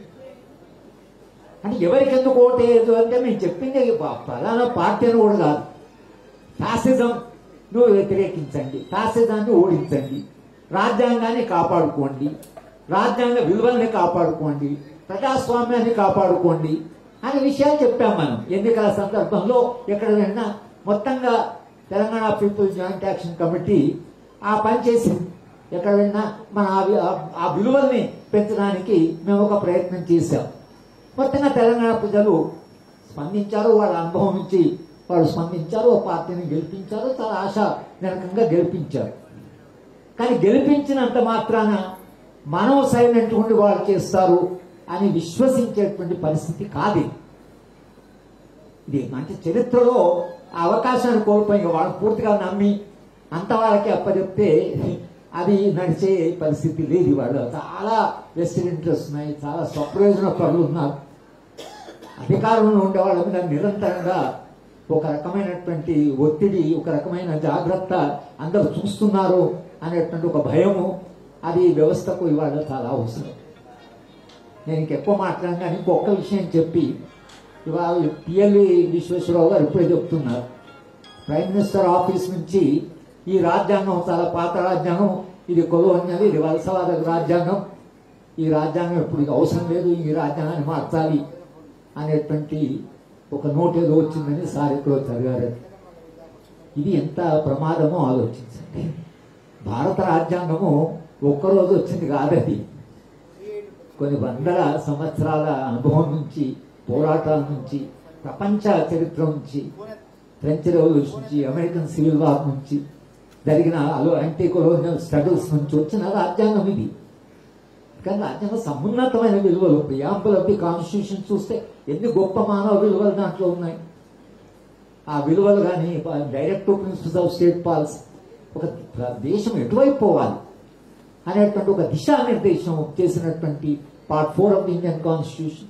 అంటే ఎవరికి ఎందుకు ఓటు వేయదు అంటే మేము చెప్పింది ప- ప్రధాన పార్టీ అని కూడా కాదు ఫ్యాసిజం నువ్వు వ్యతిరేకించండి ఫ్యాసిజాన్ని ఓడించండి రాజ్యాంగాన్ని కాపాడుకోండి రాజ్యాంగ విలువల్ని కాపాడుకోండి ప్రజాస్వామ్యాన్ని కాపాడుకోండి అనే విషయాలు చెప్పాం మనం ఎన్నికల సందర్భంలో ఎక్కడ వెళ్ళినా మొత్తంగా Telangana people joint action committee ఆ పని చేసింది ఎక్కడ వెళ్ళినా మన ఆ వి- ఆ- ఆ విలువల్ని పెంచడానికి మేము ఒక ప్రయత్నం చేశాం మొత్తంగా తెలంగాణ ప్రజలు స్పందించారు వాళ్ళ అనుభవం నుంచి వాళ్ళు స్పందించారు ఆ పార్టీని గెలిపించారు చాలా ఆశాజనకంగా గెలిపించారు కానీ గెలిపించినంత మాత్రాన మనం సైలెంట్ ఉండి వాళ్ళు చేస్తారు అని విశ్వసించేటువంటి పరిస్థితి కాదు ఇది. ఇది అంటే చరిత్రలో ఆ అవకాశాన్ని కోల్పోయి వాళ్ళు పూర్తిగా నమ్మి అంత వాళ్ళకి అప్పచెప్తే అది నడిచే పరిస్థితి లేదు వాళ్ళు చాలా వెస్టెడ్ ఇంట్రెస్ట్ ఉన్నాయి చాలా స్వప్రయోజన పనులు ఉన్నారు అధికారంలో ఉండే వాళ్ళ మీద నిరంతరంగా ఒక రకమైనటువంటి ఒత్తిడి ఒక రకమైన జాగ్రత్త అందరూ చూస్తున్నారు అనేటువంటి ఒక భయము అది వ్యవస్థకు ఇవాళ చాలా అవసరం నేను ఇంకెక్కువ మాట్లాడాను కానీ ఇంకొక విషయం చెప్పి ఇవాళ పిఎల్వి విశ్వేశ్వరరావు గారు ఇప్పుడే చెప్తున్నారు ప్రైమ్ మినిస్టర్ ఆఫీస్ నుంచి ఈ రాజ్యాంగం చాలా పాత రాజ్యాంగం ఇది కొలువన్నది ఇది వలసవాద రాజ్యాంగం ఈ రాజ్యాంగం ఇప్పుడు ఇది అవసరం లేదు ఈ రాజ్యాంగాన్ని మార్చాలి అనేటువంటి ఒక నోట్ ఏదో వచ్చిందని సార్ ఎక్కడో చదివారు ఇది ఎంత ప్రమాదమో ఆలోచించండి భారత రాజ్యాంగము ఒక్కరోజు వచ్చింది కాదది కొన్ని వందల సంవత్సరాల అనుభవం నుంచి పోరాటాల నుంచి ప్రపంచ చరిత్ర నుంచి ఫ్రెంచ్ రెవల్యూషన్ నుంచి అమెరికన్ సివిల్ వార్ నుంచి జరిగిన అలో యాంటీ కొలోనియల్ స్ట్రగుల్స్ నుంచి వచ్చిన రాజ్యాంగం ఇది కానీ రాజ్యాంగం సమున్నతమైన విలువలు ప్రియాంపుల్ ఆఫ్ ది కాన్స్టిట్యూషన్ చూస్తే ఎన్ని గొప్ప మానవ విలువలు దాంట్లో ఉన్నాయి ఆ విలువలు కానీ direct principles of state policy ఒక దేశం ఎటువైపు పోవాలి అనేటువంటి ఒక దిశానిర్దేశం చేసినటువంటి part four of the Indian constitution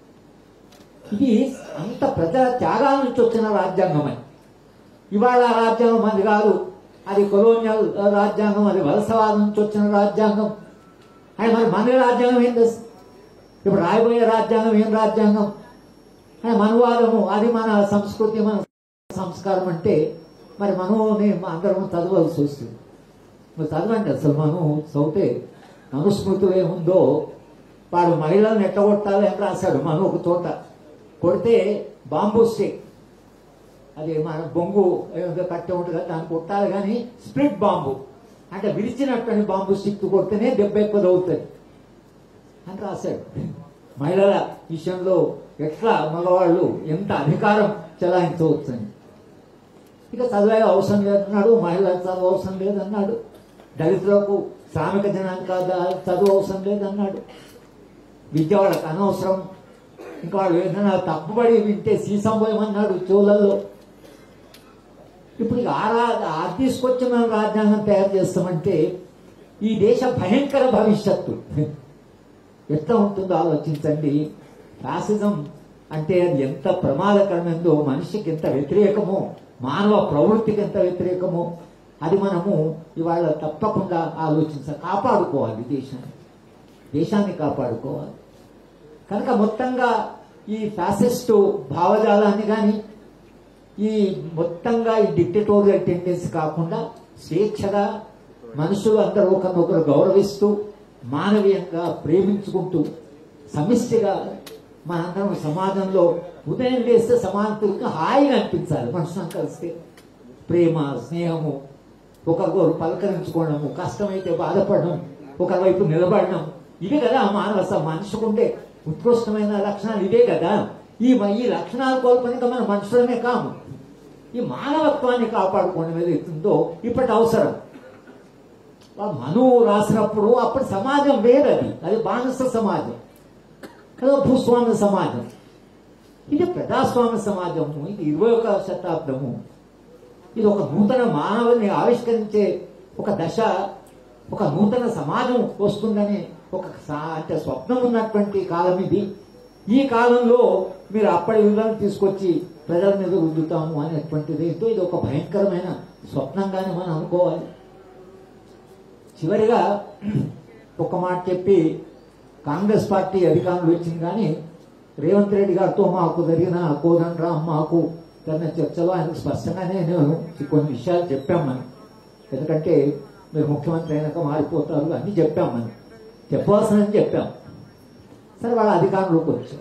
ఇది అంత ప్రజా త్యాగాల నుంచి వచ్చిన రాజ్యాంగమే ఇవాళ ఆ రాజ్యాంగం అది కాదు అది కొలోనియల్ రాజ్యాంగం అది వలసవాదం నుంచి వచ్చిన రాజ్యాంగం అని మరి మన రాజ్యాంగం ఏం చేస్తుంది ఇప్పుడు రాయబోయే రాజ్యాంగం ఏం రాజ్యాంగం అని మనవాదము అది మన సంస్కృతి మన సంస్కారం అంటే మరి మనోని అందరం చదవాల్సి వస్తుంది మరి చదవండి అసలు మనం చదివితే అనుస్మృతులు ఏముందో వాడు మహిళలను ఎట్టగొట్టాలి అని రాశాడు మనం ఒక చోట కొడితే బాంబూ స్టిక్ అది మన బొంగు ఏదో కట్టె ఉంటుంది కదా దాన్ని కొట్టాలి కానీ స్ప్లిట్ బాంబు అంటే విరిచినటువంటి బాంబు స్టిక్ కొడితేనే దెబ్బ ఎక్కువ తగ్గుతుంది అని రాశాడు మహిళల విషయంలో ఎట్లా మగవాళ్ళు ఎంత అధికారం చెలాయించవచ్చని ఇక చదివే అవసరం లేదన్నాడు మహిళలకు చదువు అవసరం లేదన్నాడు దళితులకు శ్రామిక జనానికి చదువు అవసరం లేదన్నాడు విద్య వాళ్ళకి అనవసరం ఇంకా వాళ్ళు ఏదైనా తప్పుబడి వింటే సీసం పోయమన్నాడు చెవులలో ఇప్పుడు ఇక ఆ రా- ఆ తీసుకొచ్చి మనం రాజ్యాంగం తయారు చేస్తామంటే ఈ దేశ భయంకర భవిష్యత్తు ఎట్లా ఉంటుందో ఆలోచించండి ఫ్యాసిజం అంటే అది ఎంత ప్రమాదకరమైందో మనిషికి ఎంత వ్యతిరేకమో మానవ ప్రవృత్తికి ఎంత వ్యతిరేకమో అది మనము ఇవాళ తప్పకుండా ఆలోచించ కాపాడుకోవాలి దేశాన్ని దేశాన్ని కాపాడుకోవాలి కనుక మొత్తంగా ఈ ఫ్యాసిస్టు భావజాలాన్ని కానీ ఈ మొత్తంగా ఈ డిక్టటోరియల్ టెండెన్సీ కాకుండా స్వేచ్ఛగా మనుషులు అందరూ ఒకరినొకరు గౌరవిస్తూ మానవీయంగా ప్రేమించుకుంటూ సమిష్టిగా మనందరం సమాజంలో ఉదయం లేస్తే సమానతలకు హాయిగా అనిపించాలి మనుషులను కలిస్తే ప్రేమ స్నేహము ఒకరికొకరు పలకరించుకోవడము కష్టమైతే బాధపడడం ఒకరి వైపు నిలబడడం ఇదే కదా మానవ స- మనిషికి ఉండే ఉత్కృష్టమైన లక్షణాలు ఇదే కదా ఈ ఈ లక్షణాలు కోల్పోయినాక మన మనుషులమే కాము ఈ మానవత్వాన్ని కాపాడుకోవడం ఏదైతుందో ఇప్పటి అవసరం ఆ మనువు రాసినప్పుడు అప్పుడు సమాజం వేరది అది బానిస సమాజం అదో భూస్వామ్య సమాజం ఇది ప్రజాస్వామ్య సమాజము ఇది ఇరవై ఒక శతాబ్దము ఇది ఒక నూతన మానవుని ఆవిష్కరించే ఒక దశ ఒక నూతన సమాజం వస్తుందని ఒక సా- అంటే స్వప్నం ఉన్నటువంటి కాలం ఇది ఈ కాలంలో మీరు అప్పటి విలువలను తీసుకొచ్చి ప్రజల మీద రుద్దుతాము అనేటువంటిది ఏంటో ఇది ఒక భయంకరమైన స్వప్నంగానే మనం అనుకోవాలి చివరిగా ఒక మాట చెప్పి కాంగ్రెస్ పార్టీ అధికారంలో వచ్చింది కానీ రేవంత్ రెడ్డి గారితో మాకు జరిగిన కోదండరామ్ మాకు జరిగిన చర్చలో ఆయనకు స్పష్టంగానే నేను కొన్ని విషయాలు చెప్పాం మనం ఎందుకంటే మీరు ముఖ్యమంత్రి అయినాక మారిపోతారు అన్ని చెప్పాం మనం చెప్పవలసినని చెప్పాం సరే వాళ్ళ అధికారంలోకి వచ్చారు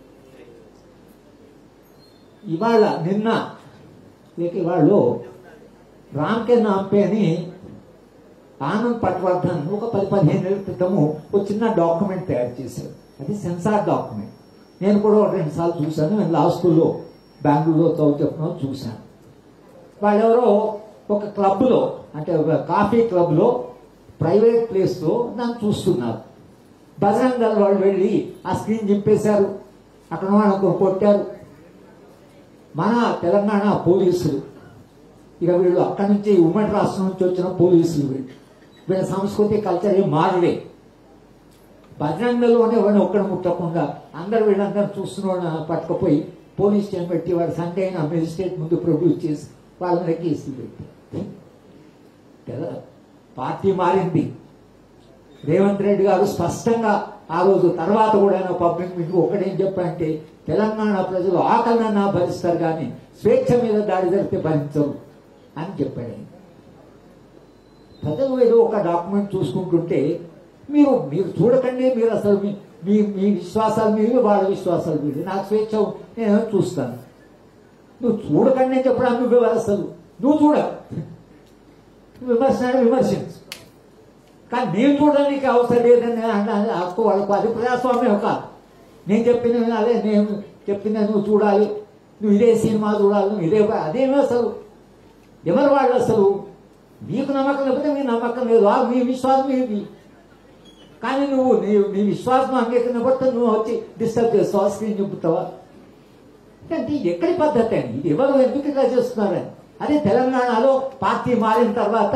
ఇవాళ నిన్న లేక ఇవాళ్ళు రామ్కే నాంపే అని ఆనంద్ పట్వర్ధన్ ఒక పది పదిహేను ఏళ్ళ క్రితము ఒక చిన్న డాక్యుమెంట్ తయారు చేశారు అది సెన్సార్ డాక్యుమెంట్ నేను కూడా ఒక రెండు సార్లు చూశాను నేను లా స్కూల్లో బెంగళూరులో చదువుతున్నా చూశాను వాళ్ళెవరో ఒక క్లబ్లో అంటే ఒక కాఫీ క్లబ్లో ప్రైవేట్ ప్లేస్లో దాన్ని చూస్తున్నారు బజరంగ్ దళ్ వాళ్ళు వెళ్ళి ఆ స్క్రీన్ చింపేశారు అక్కడ వాళ్ళకు కొట్టారు మన తెలంగాణ పోలీసులు ఇక వీళ్ళు అక్కడి నుంచి ఉమ్మడి రాష్ట్రం నుంచి వచ్చిన పోలీసులు వీళ్ళు వీళ్ళ సంస్కృతి కల్చర్ ఏం మారలే బజరంగలోనే వాడిని ఒక్కడ ముట్టకుండా అందరు వీళ్ళందరూ చూస్తున్న వాళ్ళని పట్టుకపోయి పోలీస్ స్టేషన్ పెట్టి వాడు సండే అయిన మెజిస్ట్రేట్ ముందు ప్రొడ్యూస్ చేసి వాళ్ళ మీద కేసులు పెట్టి కదా పార్టీ మారింది రేవంత్ రెడ్డి గారు స్పష్టంగా ఆ రోజు తర్వాత కూడా ఆయన పబ్లిక్ మీటింగ్ ఒకటేం చెప్పారంటే తెలంగాణ ప్రజలు ఆకలన్నా భరిస్తారు కానీ స్వేచ్ఛ మీద దాడి జరిగితే భరించరు అని చెప్పాడు ఆయన. ప్రజలు ఏదో ఒక డాక్యుమెంట్ చూసుకుంటుంటే మీరు మీరు చూడకండి మీరు అసలు మీ మీ మీ విశ్వాసాలు మీవి వాళ్ళ విశ్వాసాలు మీవి నాకు స్వేచ్ఛ నేను చూస్తాను నువ్వు చూడకండి అని చెప్పడం నువ్వు అసలు నువ్వు చూడ విమర్శన విమర్శించు కానీ నేను చూడడానికి అవసరం లేదని అన్న- హక్కు వాళ్ళకు అది ప్రజాస్వామ్యం కాదు నేను చెప్పిన అదే నేను చెప్పిన నువ్వు చూడాలి నువ్వు ఇదే సినిమా చూడాలి నువ్వు ఇదే అదేమో అసలు ఎవరు వాళ్ళు అసలు మీకు నమ్మకం లేకపోతే మీ నమ్మకం లేదు ఆ మీ విశ్వాసం ఏది కానీ నువ్వు నీ నీ విశ్వాసం అంగీకరించబడితే నువ్వు వచ్చి డిస్టర్బ్ చేస్తావా స్క్రీన్ చూపుతావా అంటే ఇది ఎక్కడి పద్ధతి అండి ఇది ఎవరు ఎందుకు ఇలా చేస్తున్నారని అదే తెలంగాణలో పార్టీ మారిన తర్వాత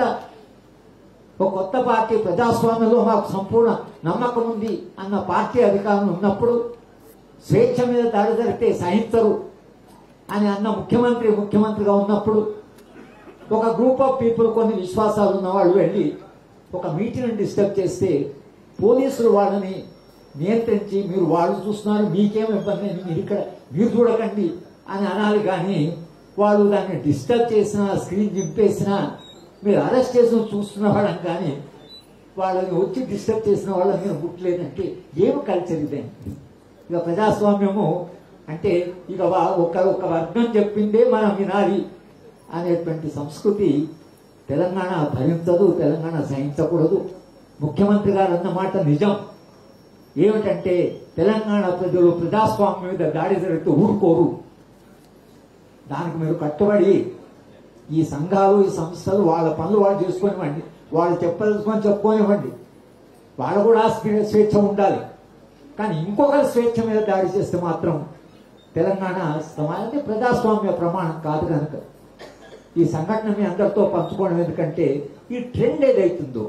ఒక కొత్త పార్టీ ప్రజాస్వామ్యంలో మాకు సంపూర్ణ నమ్మకం ఉంది అన్న పార్టీ అధికారం ఉన్నప్పుడు స్వేచ్ఛ మీద దాడి జరిగితే సహించరు అని అన్న ముఖ్యమంత్రి ముఖ్యమంత్రిగా ఉన్నప్పుడు ఒక గ్రూప్ ఆఫ్ పీపుల్ కొన్ని విశ్వాసాలు ఉన్న వాళ్ళు వెళ్ళి ఒక మీటింగ్ డిస్టర్బ్ చేస్తే పోలీసులు వాళ్ళని నియంత్రించి మీరు వాళ్ళు చూస్తున్నారు మీకేం ఇబ్బంది అని మీరు ఇక్కడ మీరు చూడకండి అని అనాలి కానీ వాళ్ళు దాన్ని డిస్టర్బ్ చేసిన స్క్రీన్ చింపేసినా మీరు అరెస్ట్ చేసి చూస్తున్న వాళ్ళని కానీ వాళ్ళని వచ్చి డిస్టర్బ్ చేసిన వాళ్ళని మీరు ముట్టలేదంటే ఏం కల్చర్ ఇదండి ఇక ప్రజాస్వామ్యము అంటే ఇక వా- ఒక ఒక వర్గం చెప్పిందే మనం వినాలి అనేటువంటి సంస్కృతి తెలంగాణ భరించదు తెలంగాణ సహించకూడదు ముఖ్యమంత్రి గారు అన్న మాట నిజం ఏమిటంటే తెలంగాణ ప్రజలు ప్రజాస్వామ్యం మీద దాడి జరిగితే ఊరుకోరు దానికి మీరు కట్టుబడి ఈ సంఘాలు ఈ సంస్థలు వాళ్ళ పనులు వాళ్ళు చేసుకొనివ్వండి వాళ్ళు చెప్పదలుచుకొని చెప్పుకోనివ్వండి వాళ్ళు కూడా స్వే- స్వేచ్ఛ ఉండాలి కానీ ఇంకొకరి స్వేచ్ఛ మీద దాడి చేస్తే మాత్రం తెలంగాణ సమాజానికి ప్రజాస్వామ్య ప్రమాణం కాదు కనుక ఈ సంఘటన మీ అందరితో పంచుకోవడం ఎందుకంటే ఈ ట్రెండ్ ఏదైతుందో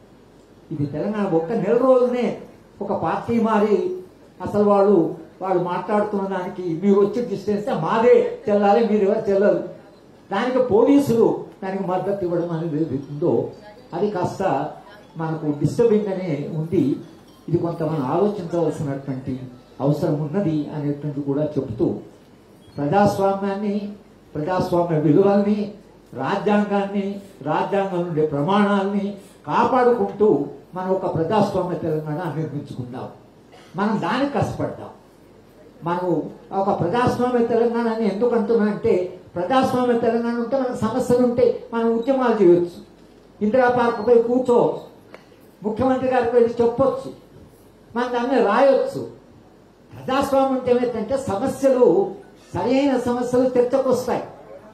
ఇది తెలంగాణ ఒక్క నెల రోజునే ఒక పార్టీ మారి అసలు వాళ్ళు వాళ్ళు మాట్లాడుతున్న దానికి మీరు వచ్చి డిస్టెన్స్ మాదే చెల్లాలి మీరు ఎవరు చెల్లరు దానికి పోలీసులు దానికి మద్దతు ఇవ్వడం అనేది ఏదైతుందో అది కాస్త మనకు డిస్టర్బింగ్ అనే ఉంది ఇది కొంత మనం ఆలోచించవలసినటువంటి అవసరం ఉన్నది అనేటువంటి కూడా చెబుతూ ప్రజాస్వామ్యాన్ని ప్రజాస్వామ్య విలువల్ని రాజ్యాంగాన్ని రాజ్యాంగం నుండి ప్రమాణాలని కాపాడుకుంటూ మనం ఒక ప్రజాస్వామ్య తెలంగాణ నిర్మించుకుందాం మనం దానికి కష్టపడతాం మనం ఒక ప్రజాస్వామ్య తెలంగాణని ఎందుకు అంటున్నా అంటే ప్రజాస్వామ్య తెలంగాణ ఉంటే మనకు సమస్యలు ఉంటే మనం ఉద్యమాలు చేయొచ్చు ఇందిరా పార్క్ పోయి కూర్చోవచ్చు ముఖ్యమంత్రి గారికి వెళ్ళి చెప్పొచ్చు మనం దాన్ని రాయొచ్చు ప్రజాస్వామ్యం అంటే ఏమైందంటే సమస్యలు సరైన సమస్యలు చర్చకొస్తాయి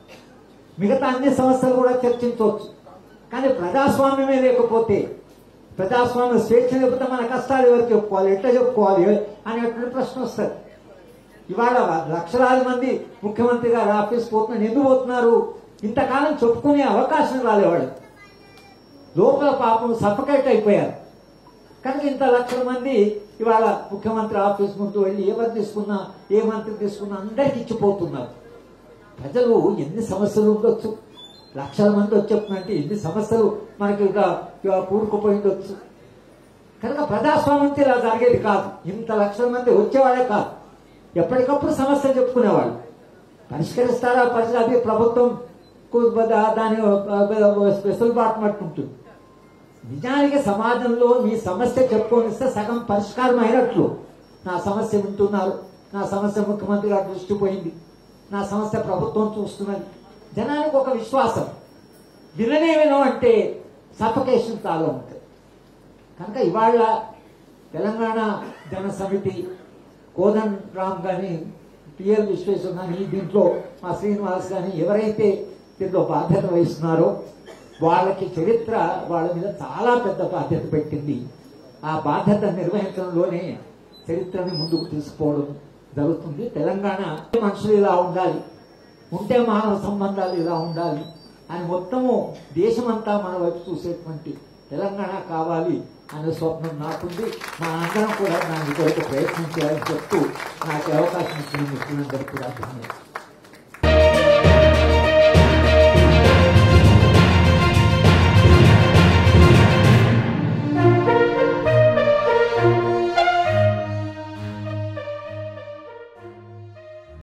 మిగతా అన్ని సమస్యలు కూడా చర్చించవచ్చు కానీ ప్రజాస్వామ్యమే లేకపోతే ప్రజాస్వామ్య స్వేచ్ఛ లేకపోతే మన కష్టాలు ఎవరు చెప్పుకోవాలి ఎట్లా చెప్పుకోవాలి అనేటువంటి ప్రశ్న వస్తుంది ఇవాళ లక్షలాది మంది ముఖ్యమంత్రి గారు ఆఫీస్ పోతున్నారు ఎందుకు పోతున్నారు ఇంతకాలం చెప్పుకునే అవకాశం రాలేవాడు లోపల పాపం సఫకేట్ అయిపోయారు కనుక ఇంత లక్షల మంది ఇవాళ ముఖ్యమంత్రి ఆఫీస్ ముందు వెళ్ళి ఎవరు తీసుకున్నా ఏ మంత్రి తీసుకున్నా అందరికి ఇచ్చిపోతున్నారు ప్రజలు ఎన్ని సమస్యలు ఉండొచ్చు లక్షల మంది వచ్చేప్పుడంటే ఎన్ని సమస్యలు మనకి ఇక ఇక కూరుకుపోయి ఉండొచ్చు కనుక ప్రజాస్వామ్యం ఇలా జరిగేది కాదు ఇంత లక్షల మంది వచ్చేవాడే కాదు ఎప్పటికప్పుడు సమస్యలు చెప్పుకునేవాళ్ళు పరిష్కరిస్తారా పరిస్థితి అది ప్రభుత్వం కు- దా- దాని వెసులుబాటు మట్టు ఉంటుంది నిజానికి సమాజంలో మీ సమస్య చెప్పుకొనిస్తే సగం పరిష్కారం అయినట్లు నా సమస్య వింటున్నారు నా సమస్య ముఖ్యమంత్రి గారు దృష్టి పోయింది నా సమస్య ప్రభుత్వం చూస్తున్నది జనానికి ఒక విశ్వాసం విననే వినం అంటే సఫకేషన్ చాలా ఉంటుంది కనుక ఇవాళ తెలంగాణ జన సమితి కోదన్ రామ్ కానీ పిఎల్ విశ్వేశ్వర్ కానీ దీంట్లో మా శ్రీనివాస్ కానీ ఎవరైతే దీంట్లో బాధ్యత వహిస్తున్నారో వాళ్ళకి చరిత్ర వాళ్ళ మీద చాలా పెద్ద బాధ్యత పెట్టింది ఆ బాధ్యత నిర్వహించడంలోనే చరిత్రని ముందుకు తీసుకుపోవడం జరుగుతుంది తెలంగాణ మనుషులు ఇలా ఉండాలి ఉంటే మానవ సంబంధాలు ఇలా ఉండాలి అని మొత్తము దేశమంతా మన వైపు చూసేటువంటి తెలంగాణ కావాలి అనే స్వప్నం నాకుంది మా అందరం కూడా దాని కొరకు ప్రయత్నం చేయాలని చెప్తూ నాకు ఈ అవకాశం ఇచ్చిన మిత్రులందరికీ కూడా ధన్యవాదాలు